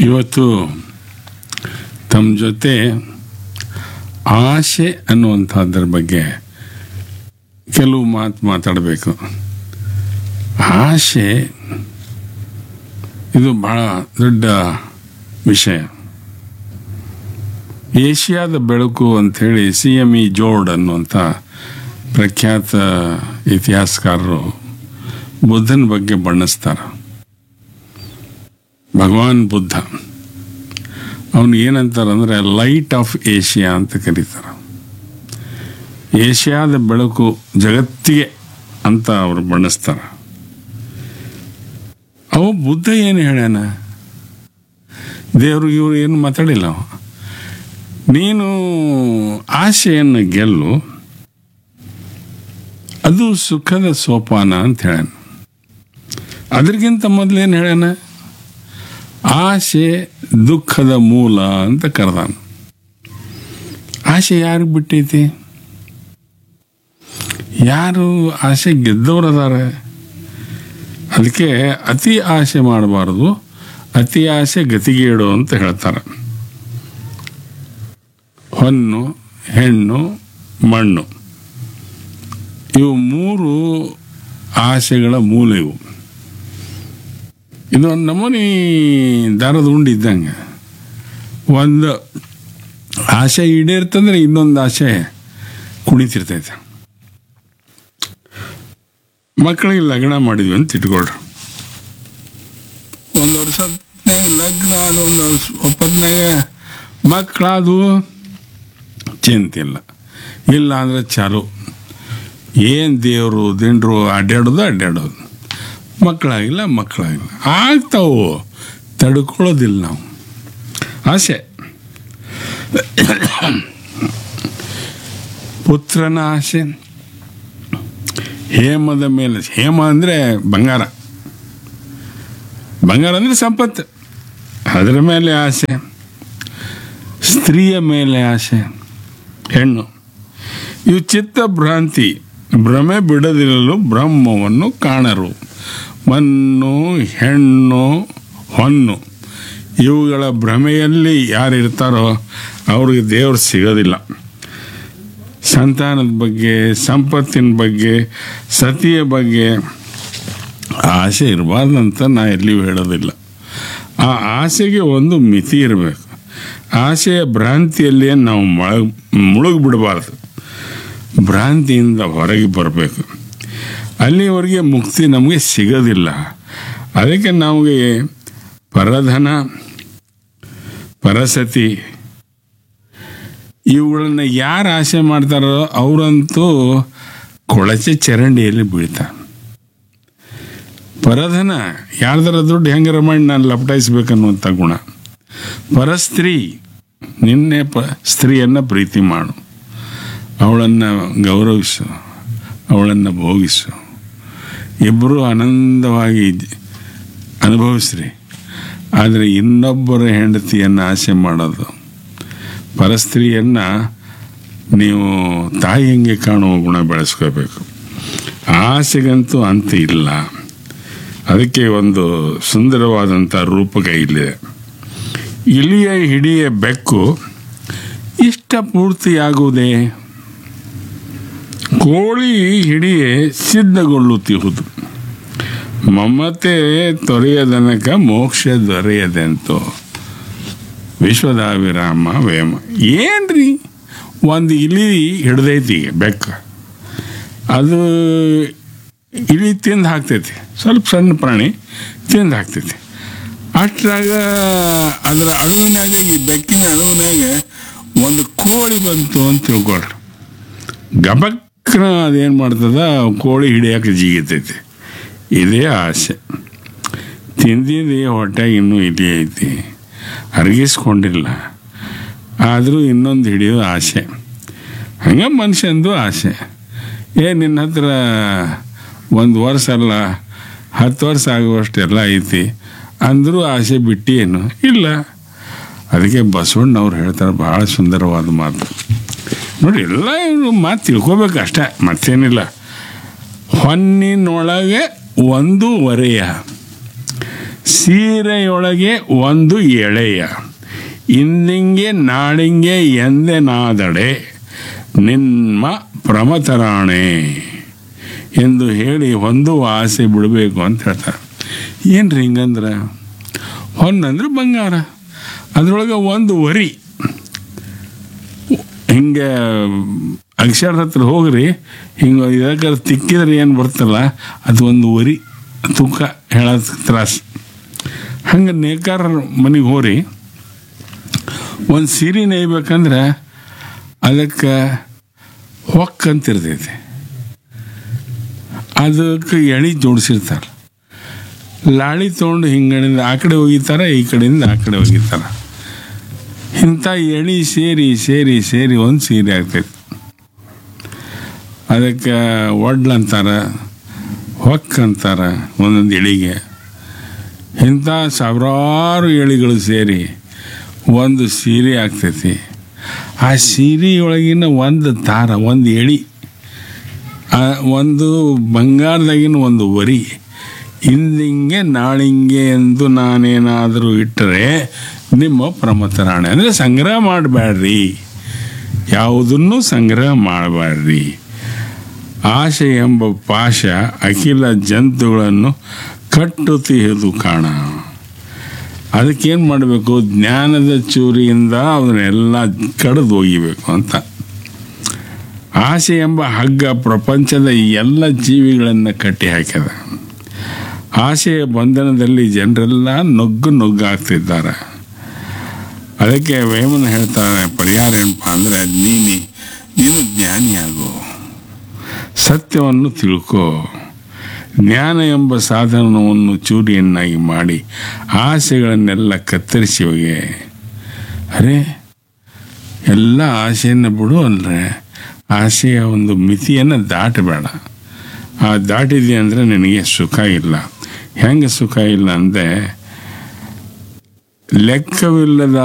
ಇವತ್ತು ತಮ್ಮ ಜೊತೆ ಆಸೆ ಅನ್ನುವಂಥದ್ರ ಬಗ್ಗೆ ಕೆಲವು ಮಾತು ಮಾತಾಡಬೇಕು ಆಸೆ ಇದು ಬಹಳ ದೊಡ್ಡ ವಿಷಯ ಏಷ್ಯಾದ ಬೆಳಕು ಅಂಥೇಳಿ ಸಿ ಎಮ್ ಇ ಜೋರ್ಡ್ ಅನ್ನುವಂಥ ಪ್ರಖ್ಯಾತ ಇತಿಹಾಸಕಾರರು ಬುದ್ಧನ ಬಗ್ಗೆ ಬಣ್ಣಿಸ್ತಾರೆ ಭಗವಾನ್ ಬುದ್ಧ ಅವನು ಏನಂತಾರಂದ್ರೆ ಲೈಟ್ ಆಫ್ ಏಷ್ಯಾ ಅಂತ ಕರೀತಾರೆ ಏಷ್ಯಾದ ಬೆಳಕು ಜಗತ್ತಿಗೆ ಅಂತ ಅವರು ಬಣ್ಣಿಸ್ತಾರೆ ಅವ ಬುದ್ಧ ಏನು ಹೇಳ್ಯಾನ ದೇವರು ಇವರು ಏನು ಮಾತಾಡಿಲ್ಲ ಅವ ನೀನು ಆಸೆಯನ್ನು ಗೆಲ್ಲು ಅದು ಸುಖದ ಸೋಪಾನ ಅಂತ ಹೇಳ್ಯಾನ ಅದಕ್ಕಿಂತ ಮೊದಲೇನು ಹೇಳ್ಯಾನ ಆಸೆ ದುಃಖದ ಮೂಲ ಅಂತ ಕರೆದಾನ ಆಸೆ ಯಾರಿಗೆ ಬಿಟ್ಟೈತಿ ಯಾರು ಆಸೆ ಗೆದ್ದವ್ರು ಅದಾರ ಅದಕ್ಕೆ ಅತಿ ಆಸೆ ಮಾಡಬಾರ್ದು ಅತಿ ಆಸೆ ಗತಿಗೇಡು ಅಂತ ಹೇಳ್ತಾರೆ ಹೊನ್ನು ಹೆಣ್ಣು ಮಣ್ಣು ಇವು ಮೂರು ಆಸೆಗಳ ಮೂಲ ಇವು ಇದು ಒಂದು ನಮೂನಿ ದಾರದ ಉಂಡು ಇದ್ದಂಗೆ ಒಂದು ಆಸೆ ಈಡೇರ್ತಂದ್ರೆ ಇನ್ನೊಂದು ಆಸೆ ಕುಣಿತಿರ್ತೈತೆ ಮಕ್ಕಳಿಗೆ ಲಗ್ನ ಮಾಡಿದ್ವಿ ಅಂತ ಇಟ್ಕೊಳ್ರಿ ಒಂದು ವರ್ಷ ಲಗ್ನ ಆದ ಒಂದು ವರ್ಷ ಒಪ್ಪತ್ನಾಗ ಮಕ್ಕಳಾದು ಚಿಂತಿಲ್ಲ ಇಲ್ಲ ಅಂದ್ರೆ ಚಾಲು ಏನು ದೇವರು ದಿಂಡ್ರು ಅಡ್ಡಾಡೋದು ಅಡ್ಡಾಡೋದು ಮಕ್ಕಳಾಗಿಲ್ಲ ಮಕ್ಕಳಾಗಿಲ್ಲ ಆಗ್ತಾವು ತಡ್ಕೊಳ್ಳೋದಿಲ್ಲ ನಾವು ಆಸೆ ಪುತ್ರನ ಆಸೆ ಹೇಮದ ಮೇಲೆ ಹೇಮ ಅಂದರೆ ಬಂಗಾರ ಬಂಗಾರ ಅಂದರೆ ಸಂಪತ್ತು ಅದರ ಮೇಲೆ ಆಸೆ ಸ್ತ್ರೀಯ ಮೇಲೆ ಆಸೆ ಹೆಣ್ಣು ಇವು ಚಿತ್ತ ಭ್ರಾಂತಿ ಭ್ರಮೆ ಬಿಡದಿರಲು ಬ್ರಹ್ಮವನ್ನು ಕಾಣರು ಮಣ್ಣು ಹೆಣ್ಣು ಹೊನ್ನು ಇವುಗಳ ಭ್ರಮೆಯಲ್ಲಿ ಯಾರಿರ್ತಾರೋ ಅವ್ರಿಗೆ ದೇವರು ಸಿಗೋದಿಲ್ಲ ಸಂತಾನದ ಬಗ್ಗೆ ಸಂಪತ್ತಿನ ಬಗ್ಗೆ ಸತಿಯ ಬಗ್ಗೆ ಆಸೆ ಇರಬಾರ್ದಂತ ನಾ ಎಲ್ಲಿಯೂ ಹೇಳೋದಿಲ್ಲ ಆ ಆಸೆಗೆ ಒಂದು ಮಿತಿ ಇರಬೇಕು ಆಸೆಯ ಭ್ರಾಂತಿಯಲ್ಲಿ ನಾವು ಮೊಳಗ್ ಮುಳುಗಿಬಿಡಬಾರ್ದು ಭ್ರಾಂತಿಯಿಂದ ಹೊರಗೆ ಬರಬೇಕು ಅಲ್ಲಿವರೆಗೆ ಮುಕ್ತಿ ನಮಗೆ ಸಿಗೋದಿಲ್ಲ ಅದಕ್ಕೆ ನಮಗೆ ಪರಧನ ಪರಸತಿ ಇವುಗಳನ್ನ ಯಾರು ಆಸೆ ಮಾಡ್ತಾರೋ ಅವರಂತೂ ಕೊಳಚೆ ಚರಂಡಿಯಲ್ಲಿ ಬೀಳ್ತಾರೆ ಪರಧನ ಯಾರ್ದಾರ ದುಡ್ಡು ಹೆಂಗಾರ ಮಾಡಿ ನಾನು ಲಪಟಾಯಿಸ್ಬೇಕನ್ನುವಂಥ ಗುಣ ಪರಸ್ತ್ರೀ ನಿನ್ನೆ ಪ ಸ್ತ್ರೀಯನ್ನು ಪ್ರೀತಿ ಮಾಡು ಅವಳನ್ನು ಗೌರವಿಸು ಅವಳನ್ನು ಭೋಗಿಸು ಇಬ್ಬರು ಆನಂದವಾಗಿ ಅನುಭವಿಸ್ರಿ ಆದರೆ ಇನ್ನೊಬ್ಬರ ಹೆಂಡತಿಯನ್ನು ಆಸೆ ಮಾಡೋದು ಪರಸ್ತ್ರೀಯನ್ನು ನೀವು ತಾಯಿ ಹೆಂಗೆ ಕಾಣುವ ಗುಣ ಬೆಳೆಸ್ಕೋಬೇಕು ಆಸೆಗಂತೂ ಅಂತ ಇಲ್ಲ ಅದಕ್ಕೆ ಒಂದು ಸುಂದರವಾದಂಥ ರೂಪಕ ಇಲ್ಲಿದೆ ಇಲಿಯ ಹಿಡಿಯ ಬೆಕ್ಕು ಇಷ್ಟ ಪೂರ್ತಿಯಾಗುವುದೇ ಕೋಳಿ ಹಿಡಿಯೇ ಸಿದ್ಧಗೊಳ್ಳುತ್ತಿಹುದು ಮಮತೆ ತೊರೆಯದನಕ ಮೋಕ್ಷ ದೊರೆಯದೆಂತೋ ವಿಶ್ವದಾವಿರಾಮ ವೇಮ ಏನ್ರಿ ಒಂದು ಇಲಿ ಹಿಡ್ದೈತಿ ಬೆಕ್ಕ ಅದು ಇಲಿ ತಿಂದು ಹಾಕ್ತೈತಿ ಸ್ವಲ್ಪ ಸಣ್ಣ ಪ್ರಾಣಿ ತಿಂದು ಹಾಕ್ತೈತಿ ಅಷ್ಟ್ರಾಗ ಅದರ ಅಳುವಿನಾಗ ಈ ಬೆಕ್ಕಿನ ಅಳುವಿನಾಗ ಒಂದು ಕೋಳಿ ಬಂತು ಅಂತ ತಿಳ್ಕೊಳ್ರಿ ಗಬಕ್ನ ಅದೇನು ಮಾಡ್ತದ ಕೋಳಿ ಹಿಡಿಯೋಕೆ ಜಿಗಿತೈತಿ ಇದೇ ಆಸೆ ತಿಂದಿದೆ ಹೊಟ್ಟೆಗೆ ಇನ್ನೂ ಇಲಿ ಐತಿ ಅರಗಿಸ್ಕೊಂಡಿಲ್ಲ ಆದರೂ ಇನ್ನೊಂದು ಹಿಡಿಯೋದು ಆಸೆ ಹಂಗೆ ಮನುಷ್ಯಂದು ಆಸೆ ಏ ನಿನ್ನ ಹತ್ರ ಒಂದು ವರ್ಷ ಅಲ್ಲ ಹತ್ತು ವರ್ಷ ಆಗುವಷ್ಟೆಲ್ಲ ಐತಿ ಅಂದರೂ ಆಸೆ ಬಿಟ್ಟು ಏನು ಇಲ್ಲ ಅದಕ್ಕೆ ಬಸವಣ್ಣವ್ರು ಹೇಳ್ತಾರೆ ಭಾಳ ಸುಂದರವಾದ ಮಾತು ನೋಡಿ ಎಲ್ಲ ಇವರು ಮಾತು ತಿಳ್ಕೊಬೇಕು ಅಷ್ಟೇ ಮತ್ತೇನಿಲ್ಲ ಹೊನ್ನಿನೊಳಗೆ ಒಂದು ವರೆಯ ಸೀರೆಯೊಳಗೆ ಒಂದು ಎಳೆಯ ಇಂದಿಂಗೆ ನಾಳಿಂಗೆ ಎಂದೆನಾದಡೆ ನಿಮ್ಮ ಪ್ರಮತರಾಣೆ ಎಂದು ಹೇಳಿ ಒಂದು ಆಸೆ ಬಿಡಬೇಕು ಅಂತ ಹೇಳ್ತಾರೆ ಏನ್ರಿ ಹಿಂಗಂದ್ರೆ ಹೊನ್ನಂದ್ರೆ ಬಂಗಾರ ಅದರೊಳಗೆ ಒಂದು ವರಿ ಹಿಂಗೆ ಅಕ್ಷರ ಹತ್ರ ಹೋಗ್ರಿ ಹಿಂಗೆ ಇದಕ್ಕೆ ತಿಕ್ಕಿದ್ರೆ ಏನು ಬರ್ತಲ್ಲ ಅದು ಒಂದು ವರಿ ತೂಕ ಹೇಳೋದು ತ್ರಾಸ ಹಂಗೆ ನೇಕಾರ ಮನೆಗೆ ಹೋರಿ ಒಂದು ಸೀರೆ ನೇಯ್ಬೇಕಂದ್ರೆ ಅದಕ್ಕೆ ಹೊಕ್ಕ ಅಂತ ಇರ್ತೈತಿ ಅದಕ್ಕೆ ಎಳಿ ಜೋಡಿಸಿರ್ತಾರೆ ಲಾಳಿ ತೊಗೊಂಡು ಹಿಂಗಡಿಂದ ಆ ಕಡೆ ಒಗಿತಾರೆ ಈ ಕಡೆಯಿಂದ ಆ ಕಡೆ ಒಗಿತಾರೆ ಇಂಥ ಎಳಿ ಸೇರಿ ಸೇರಿ ಸೇರಿ ಒಂದು ಸೀರೆ ಆಗ್ತೈತಿ ಅದಕ್ಕೆ ಒಡ್ಲ್ ಅಂತಾರೆ ಹೊಕ್ಕ ಅಂತಾರೆ ಒಂದೊಂದು ಎಳಿಗೆ ಇಂಥ ಸಾವಿರಾರು ಎಳಿಗಳು ಸೇರಿ ಒಂದು ಸೀರೆ ಆಗ್ತೈತಿ ಆ ಸೀರೆಯೊಳಗಿನ ಒಂದು ದಾರ ಒಂದು ಎಳಿ ಆ ಒಂದು ಬಂಗಾರದಾಗಿನ ಒಂದು ವರಿ ಇಂದಿಂಗೆ ನಾಳಿಂಗೆ ಎಂದು ನಾನೇನಾದರೂ ಇಟ್ಟರೆ ನಿಮ್ಮ ಪ್ರಮತರಾಣೆ ಅಂದರೆ ಸಂಗ್ರಹ ಮಾಡಬೇಡ್ರಿ ಯಾವುದನ್ನು ಸಂಗ್ರಹ ಮಾಡಬೇಡ್ರಿ ಆಶೆ ಎಂಬ ಪಾಶ ಅಖಿಲ ಜಂತುಗಳನ್ನು ಕಟ್ಟುತ್ತಿಹದು ಕಾಣ ಅದಕ್ಕೇನು ಮಾಡಬೇಕು ಜ್ಞಾನದ ಚೂರಿಯಿಂದ ಅದನ್ನೆಲ್ಲ ಕಡಿದು ಒಗಿಬೇಕು ಅಂತ ಆಸೆ ಎಂಬ ಹಗ್ಗ ಪ್ರಪಂಚದ ಎಲ್ಲ ಜೀವಿಗಳನ್ನು ಕಟ್ಟಿ ಹಾಕ್ಯದ ಆಸೆಯ ಬಂಧನದಲ್ಲಿ ಜನರೆಲ್ಲ ನುಗ್ಗು ನುಗ್ಗಾಗ್ತಿದ್ದಾರೆ ಅದಕ್ಕೆ ವೇಮನ ಹೇಳ್ತಾರೆ ಪರಿಹಾರ ಏನಪ್ಪ ಅಂದರೆ ನೀನು ನೀನು ಜ್ಞಾನಿಯಾಗು ಸತ್ಯವನ್ನು ತಿಳ್ಕೋ ಜ್ಞಾನ ಎಂಬ ಸಾಧನವನ್ನು ಚೂರಿಯನ್ನಾಗಿ ಮಾಡಿ ಆಸೆಗಳನ್ನೆಲ್ಲ ಕತ್ತರಿಸಿ ಹೋಗಿ ಅರೆ ಎಲ್ಲ ಆಸೆಯನ್ನು ಬಿಡು ಅಂದರೆ ಆಸೆಯ ಒಂದು ಮಿತಿಯನ್ನು ದಾಟಬೇಡ ಆ ದಾಟಿದೆ ಅಂದರೆ ನಿನಗೆ ಸುಖ ಇಲ್ಲ ಹೆಂಗೆ ಸುಖ ಇಲ್ಲ ಅಂದರೆ ಲೆಕ್ಕವಿಲ್ಲದ